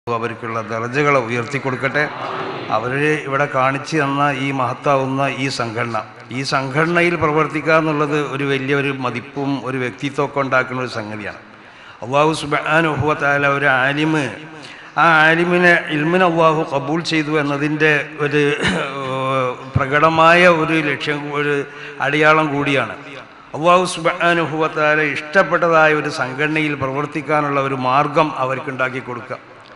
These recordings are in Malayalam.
അവർക്കുള്ള ദർജകളെ ഉയർത്തിക്കൊടുക്കട്ടെ അവർ ഇവിടെ കാണിച്ചു തന്ന ഈ മഹത്താവുന്ന ഈ സംഘടന ഈ സംഘടനയിൽ പ്രവർത്തിക്കുക എന്നുള്ളത് ഒരു വലിയൊരു മതിപ്പും ഒരു വ്യക്തിത്വമൊക്കെ ഉണ്ടാക്കുന്ന ഒരു സംഗതിയാണ് അള്ളാഹു സുബാനുഭവത്താല ഒരു ആലിമ് ആ ആലിമിനെ ഇൽമിന് അള്ളാഹു കബൂൽ ചെയ്തു എന്നതിൻ്റെ ഒരു ഏഹ്, പ്രകടമായ ഒരു ലക്ഷ്യം ഒരു അടയാളം കൂടിയാണ് അള്ളാഹു സുബാനുഭവത്താല ഇഷ്ടപ്പെട്ടതായ ഒരു സംഘടനയിൽ പ്രവർത്തിക്കാനുള്ള ഒരു മാർഗം അവർക്കുണ്ടാക്കി കൊടുക്കുക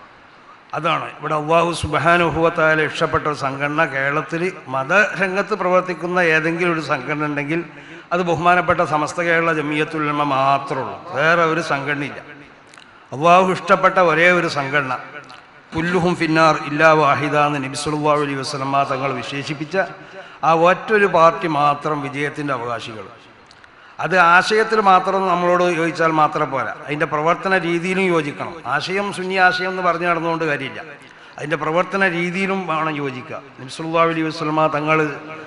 അതാണ് ഇവിടെ അള്ളാഹു സുബാനുഭവത്താൽ ഇഷ്ടപ്പെട്ട ഒരു സംഘടന കേരളത്തിൽ മതരംഗത്ത് പ്രവർത്തിക്കുന്ന ഏതെങ്കിലും ഒരു സംഘടന ഉണ്ടെങ്കിൽ അത് ബഹുമാനപ്പെട്ട സമസ്ത കേരള ജമിയത്തുലമ മാത്രമേ ഉള്ളൂ വേറെ ഒരു സംഘടനയില്ല അള്ളാഹു ഇഷ്ടപ്പെട്ട ഒരേ ഒരു സംഘടന പുല്ലുഹും ഫിന്നാർ ഇല്ലാ വാഹിദ എന്ന് നബിസുല്ലാ അലൈഹി വസ്ലമ തങ്ങൾ വിശേഷിപ്പിച്ച ആ ഒറ്റൊരു പാർട്ടി മാത്രം വിജയത്തിൻ്റെ അവകാശികൾ അത് ആശയത്തിൽ മാത്രം നമ്മളോട് യോജിച്ചാൽ മാത്രം പോരാ അതിൻ്റെ പ്രവർത്തന രീതിയിലും യോജിക്കണം ആശയം ശൂന്യ ആശയം എന്ന് പറഞ്ഞു നടന്നുകൊണ്ട് കാര്യമില്ല അതിൻ്റെ പ്രവർത്തന രീതിയിലും വേണം യോജിക്കുക നബ്സുല്ലാ അലൈഹി വസ്ലമ തങ്ങൾ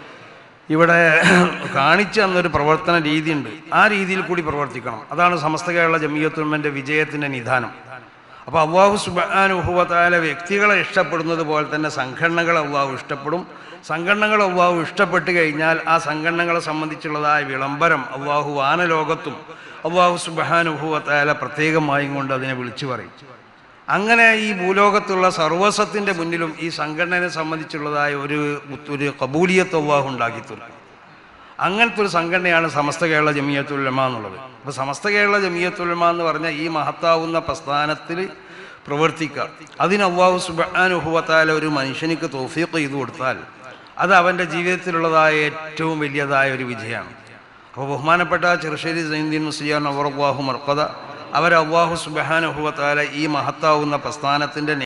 ഇവിടെ കാണിച്ചു തന്നൊരു പ്രവർത്തന രീതിയുണ്ട് ആ രീതിയിൽ കൂടി പ്രവർത്തിക്കണം അതാണ് സമസ്ത കേരള ജമിയത്തുൽമൻ്റെ വിജയത്തിൻ്റെ നിധാനം അപ്പോൾ അള്ളാഹു സുബാനുഭവത്തായ വ്യക്തികളെ ഇഷ്ടപ്പെടുന്നത് പോലെ തന്നെ സംഘടനകളെ അള്ളാഹു ഇഷ്ടപ്പെടും സംഘടനകൾ അള്ളാഹു ഇഷ്ടപ്പെട്ട് കഴിഞ്ഞാൽ ആ സംഘടനകളെ സംബന്ധിച്ചുള്ളതായ വിളംബരം അള്ളാഹു വാനലോകത്തും അള്ളാഹു സുബാനുഭവത്തായ പ്രത്യേകമായും കൊണ്ട് അതിനെ വിളിച്ചു പറയും അങ്ങനെ ഈ ഭൂലോകത്തുള്ള സർവസ്വത്തിൻ്റെ മുന്നിലും ഈ സംഘടനയെ സംബന്ധിച്ചുള്ളതായ ഒരു ഒരു കബൂലിയത്ത് അള്ളാഹു ഉണ്ടാക്കി തീർക്കും അങ്ങനത്തെ ഒരു സംഘടനയാണ് സമസ്ത കേരള ജമിയത്തുലമ എന്നുള്ളത് അപ്പോൾ സമസ്ത കേരള ജമിയത്തുലമ എന്ന് പറഞ്ഞാൽ ഈ മഹത്താവുന്ന പ്രസ്ഥാനത്തിൽ പ്രവർത്തിക്കുക അതിന് അള്ളാഹു സുബാനുഭവത്താൽ ഒരു മനുഷ്യനിക്ക് തോഫീക്ക് ചെയ്തു കൊടുത്താൽ അത് അവൻ്റെ ജീവിതത്തിലുള്ളതായ ഏറ്റവും വലിയതായ ഒരു വിജയമാണ് അപ്പോൾ ബഹുമാനപ്പെട്ട ചെറുശ്ശേരി സൈന്ദീൻ മുസ്ലിയാൻ അവർ അള്ളാഹു മർക്കത അവർ അള്ളാഹു സുബാനുഭവത്താല ഈ മഹത്താവുന്ന പ്രസ്ഥാനത്തിൻ്റെ